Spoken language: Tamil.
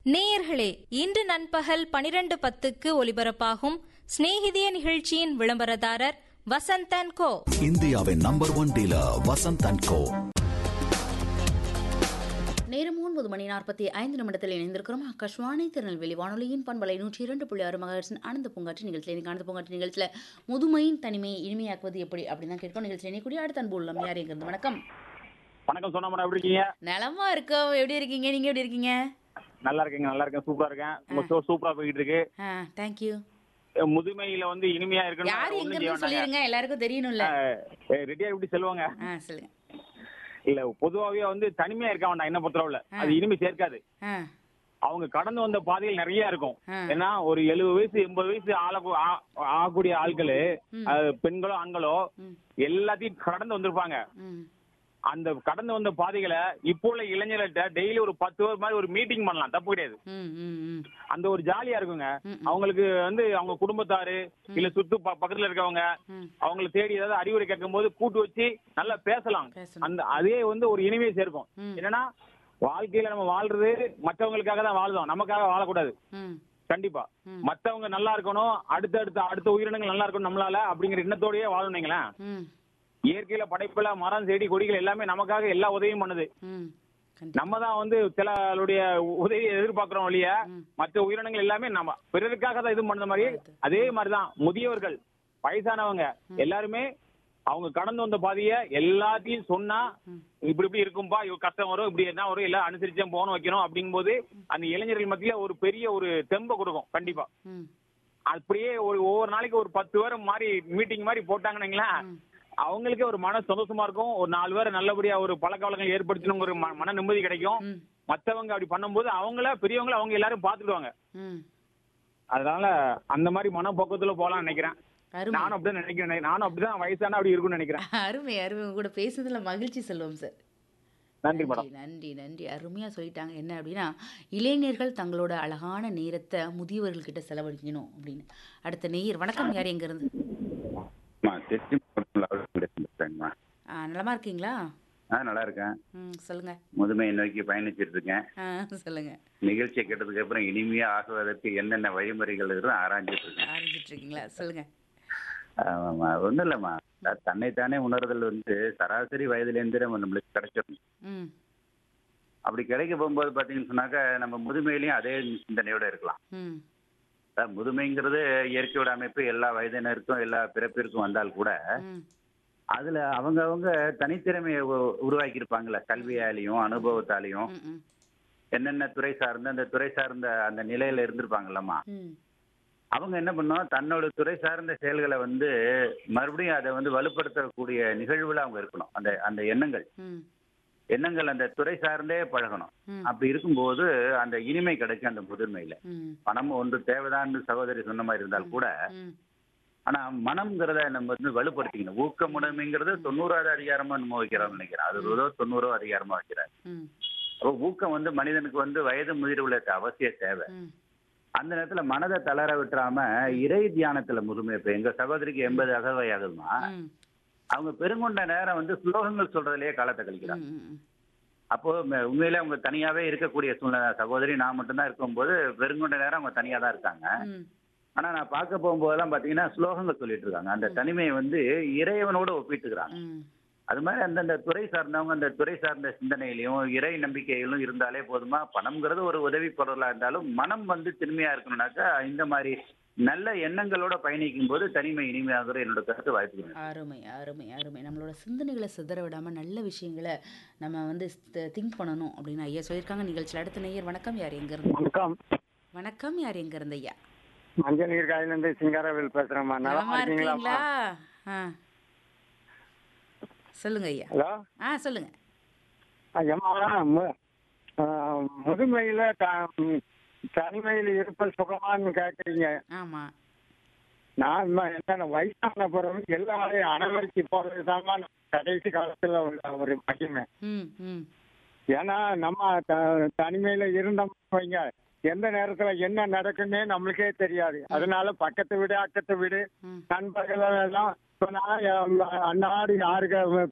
நேயர்களே இன்று நண்பகல் பனிரெண்டு பத்துக்கு ஒலிபரப்பாகும் சிநேகிதிய நிகழ்ச்சியின் விளம்பரதாரர் வசந்தன் கோ இந்தியாவின் number one dealer Vasanth and Co நேரம் ஒன்பது மணி நாற்பத்தி ஐந்து நிமிடத்தில் இணைந்திருக்கிறோம் ஆகாஷ்வாணி திருநெல்வேலி வானொலியின் பண்பலை நூற்றி இரண்டு புள்ளி ஆறு மகர்ஸின் ஆனந்த பூங்காற்று நிகழ்ச்சியில் இன்னைக்கு ஆனந்த பூங்காற்று நிகழ்ச்சியில் முதுமையின் தனிமையை இனிமையாக்குவது எப்படி அப்படின்னு தான் கேட்கும் நிகழ்ச்சி இணைக்கூடிய அடுத்த அன்பு உள்ளம் யார் எங்கிறது வணக்கம் வணக்கம் சொன்ன மேடம் எப்படி இருக்கீங்க நலமா இருக்கோம் எப்படி இருக்கீங்க நீங்க எப்படி இருக்கீங்க நல்லா இருக்கேங்க நல்லா இருக்கேன் சூப்பரா இருக்கேன் உங்க ஷோ சூப்பரா போயிட்டு இருக்கு ஆ தேங்க்யூ அஹ் முதுமையில வந்து இனிமையா யார் எங்கிறது சொல்லிருங்க எல்லாருக்கும் தெரியணும்ல ரெடியா எப்படி சொல்லுவாங்க ஆ சொல்லுங்க இல்ல பொதுவாவே வந்து தனிமையா இருக்க வேண்டாம் என்ன பொறுத்தளவுல அது இனிமை சேர்க்காது ஆ அவங்க கடந்து வந்த பாதைகள் நிறைய இருக்கும் ஆ. ஏன்னா ஒரு எழுபது வயசு எண்பது வயசு ஆள ஆ- ஆகக்கூடிய ஆட்களு அது பெண்களோ ஆண்களோ எல்லாத்தையும் கடந்து வந்திருப்பாங்க ம் அந்த கடந்து வந்த பாதைகளை இப்போ உள்ள இளைஞர்கள்ட்ட டெய்லி ஒரு பத்து பேர் மாதிரி ஒரு மீட்டிங் பண்ணலாம் தப்பு கிடையாது ம் ம் ம் அந்த ஒரு ஜாலியா இருக்குங்க அவங்களுக்கு வந்து அவங்க குடும்பத்தாரு இல்ல சுத்து ப- பக்கத்துல இருக்கவங்க ம். அவங்கள தேடி ஏதாவது அறிவுரை கேட்கும் போது கூட்டு வச்சு நல்லா பேசலாம் பேசணும். அந்த அதே வந்து ஒரு இனிமையை சேர்க்கும் ம். என்னன்னா வாழ்க்கையில நம்ம வாழ்றது மற்றவங்களுக்காக தான் வாழ்றோம் நமக்காக வாழக்கூடாது ம் கண்டிப்பா மத்தவங்க நல்லா இருக்கணும் அடுத்தடுத்த அடுத்த உயிரினங்கள் நல்லா இருக்கணும் நம்மளால அப்படிங்கிற எண்ணத்தோடயே வாழணுங்களேன் ம் இயற்கையில படைப்புல மரம் செடி கொடிகள் எல்லாமே நமக்காக எல்லா உதவியும் பண்ணுது ம் கண்டிப்பா நம்ம தான் வந்து சிலருடைய உதவியை எதிர்பார்க்கிறோம் ஒழிய மற்ற உயிரினங்கள் எல்லாமே நம்ம பிறருக்காக தான் இது பண்ண மாதிரி அதே மாதிரிதான் முதியவர்கள் வயசானவங்க எல்லாருமே அவங்க கடந்து வந்த பாதைய எல்லாத்தையும் சொன்னா இப்படி இப்படி இருக்கும்பா இவ கஷ்டம் வரும் இப்படி என்ன வரும் எல்லாம் அனுசரிச்சா போகணும் வைக்கணும் அப்படிங்கும்போது அந்த இளைஞர்கள் மத்தியில ஒரு பெரிய ஒரு தெம்பை கொடுக்கும் கண்டிப்பா ம் அப்படியே ஒரு ஒவ்வொரு நாளைக்கு ஒரு பத்து பேர் மாதிரி மீட்டிங் மாதிரி போட்டாங்கன்னீங்களா அவங்களுக்கே ஒரு மன சந்தோஷமா இருக்கும் ஒரு நாலு பேரை நல்லபடியா ஒரு பழக்க வழக்கம் ஏற்படுத்தணுங்கிற ஒரு ம- மன நிம்மதி கிடைக்கும் ம் மத்தவங்க அப்படி பண்ணும்போது அவங்கள பெரியவங்கள அவங்க எல்லாரும் பாத்துடுவாங்க ம் அதனால அந்த மாதிரி மனப்போக்கத்துல போலாம்னு நினைக்கிறேன் அருமை நானும் அப்படிதான் நினைக்கிறேன் நானும் அப்படிதான் வயசான அப்படி இருக்கும்னு நினைக்கிறேன் அருமை அருமை உங்க கூட பேசுனதுல மகிழ்ச்சி செல்வம் சார் நன்றி மேடம் நன்றி நன்றி அருமையா சொல்லிட்டாங்க என்ன அப்படின்னா இளைஞர்கள் தங்களோட அழகான நேரத்தை முதியவர்கள்கிட்ட செலவழிக்கணும் அப்படின்னு அடுத்த நேயர் வணக்கம் யார் எங்க இருந்து அம்மா திருச்சி மாவட்டத்தில் அவர்கள் பேசுறேங்கம்மா ஆ, நலமா இருக்கீங்களா ஆ நல்லா இருக்கேன் ம் சொல்லுங்க முதுமையை நோக்கி பயணிச்சிட்டு இருக்கேன் ஆ சொல்லுங்க நிகழ்ச்சியை கேட்டதுக்கு அப்புறம் இனிமையா ஆகுவதற்கு என்னென்ன வழிமுறைகள் இருக்கும் ஆராய்ஞ்சிட்டு இருக்கேன் ஆரம்பிச்சிட்டு இருக்கீங்களா சொல்லுங்க ஆமாம்மா ஒன்றும் இல்லைம்மா த- தன்னைத்தானே உணர்தல் வந்து சராசரி வயதுலேருந்து நம்ம நம்மளுக்கு கிடைச்சிடும் ம் அப்படி கிடைக்க போகும்போது பார்த்தீங்கன்னு சொன்னாக்கா நம்ம முதுமையிலையும் அதே சிந்தனையோட இருக்கலாம் ம் அதாவது முதுமைங்கிறது இயற்கையோட அமைப்பு எல்லா வயதினருக்கும் எல்லா பிறப்பிற்கும் வந்தால் கூட ம் அதுல அவங்க அவங்க தனித்திறமையை உ- உருவாக்கியிருப்பாங்கல்ல கல்வியாலையும் அனுபவத்தாலையும் ம் ம் என்னென்ன துறை சார்ந்த அந்த துறை சார்ந்த அந்த நிலையில இருந்திருப்பாங்கல்லம்மா ம் அவங்க என்ன பண்ணோம் தன்னோட துறை சார்ந்த செயல்களை வந்து மறுபடியும் அதை வந்து வலுப்படுத்தக்கூடிய நிகழ்வுல அவங்க இருக்கணும் அந்த அந்த எண்ணங்கள் ம் எண்ணங்கள் அந்த துறை சார்ந்தே பழகணும் ம். அப்படி இருக்கும்போது அந்த இனிமை கிடைக்கும் அந்த முதிர்மையில ம் பணம் ஒன்று தேவைதான்னு சகோதரி சொன்ன மாதிரி இருந்தால் கூட ம் ஆனா மனம்ங்கிறத நம்ம வந்து வலுப்படுத்திக்கணும் ஊக்கமுடைமைங்கிறது தொண்ணூறாவது அதிகாரமா நம்ம வைக்கிறோம்னு நினைக்கிறேன் அது ஏதோ தொண்ணூறோ அதிகாரமா வைக்கிறார் ம் அப்போ ஊக்கம் வந்து மனிதனுக்கு வந்து வயது முதிர்வுல அவசிய தேவை ம் அந்த நேரத்துல மனதை தளர விட்டுறாம இறை தியானத்துல முதுமை இப்ப எங்க சகோதரிக்கு எண்பது அகவை ஆகுதுமா ம் அவங்க பெருங்கொண்ட நேரம் வந்து ஸ்லோகங்கள் சொல்றதுலயே காலத்தை கழிக்கிறாங்க ம் ம் அப்போ ம- உண்மையிலே அவங்க தனியாவே இருக்கக்கூடிய சூழ்நிலை சகோதரி நான் மட்டும்தான் இருக்கும்போது பெருங்கொண்ட நேரம் அவங்க தனியா தான் இருக்காங்க ம் ஆனா நான் பார்க்க போகும்போதெல்லாம் பாத்தீங்கன்னா ஸ்லோகங்கள் சொல்லிட்டு இருக்காங்க அந்த தனிமையை வந்து இறைவனோட ஒப்பிட்டுக்கிறாங்க ம் அது மாதிரி அந்தந்த துறை சார்ந்தவங்க அந்த துறை சார்ந்த சிந்தனையிலையும் இறை நம்பிக்கையிலும் இருந்தாலே போதுமா பணம்ங்கிறது ஒரு உதவி பொருளா இருந்தாலும் மனம் வந்து திண்மையா இருக்கணும்னாக்கா இந்த மாதிரி நல்ல எண்ணங்களோட பயணிக்கும் போது தனிமை இனிமையாகிற என்னோட கருத்து வாய்ப்பு அருமை அருமை அருமை நம்மளோட சிந்தனைகளை சிதற விடாம நல்ல விஷயங்களை நம்ம வந்து திங்க் பண்ணணும் அப்படின்னு ஐயா சொல்லியிருக்காங்க நிகழ்ச்சியில் அடுத்த நேயர் வணக்கம் யார் எங்க இருந்து வணக்கம் வணக்கம் யார் எங்க இருந்து ஐயா மஞ்சள் நீர் காயிலிருந்து சிங்காரவேல் பேசுறேம்மா நல்லா நலமா இருக்கீங்களா இருக்கீங்களா ஆ சொல்லுங்க ஐயா ஹலோ ஆ சொல்லுங்க ஐயம்மா மு- ஆ, முதுமையில த- ம், தனிமையில் இருப்பது சுகமான்னு கேட்குறீங்க ஆமா நான் ம- என்ன வயசான பிறகு எல்லாரையும் அனுமதிச்சு போறது கடைசி காலத்துல உள்ள ஒரு மகிமை ம் ம் ஏன்னா நம்ம த- தனிமையில இருந்தோம் வைங்க எந்த நேரத்துல என்ன நடக்குன்னே நம்மளுக்கே தெரியாது அதனால பக்கத்து வீடு அக்கத்து வீடு ம். நண்பர்கள் எல்லாம் இப்ப நான் என் அன்னாடு யாருக்கு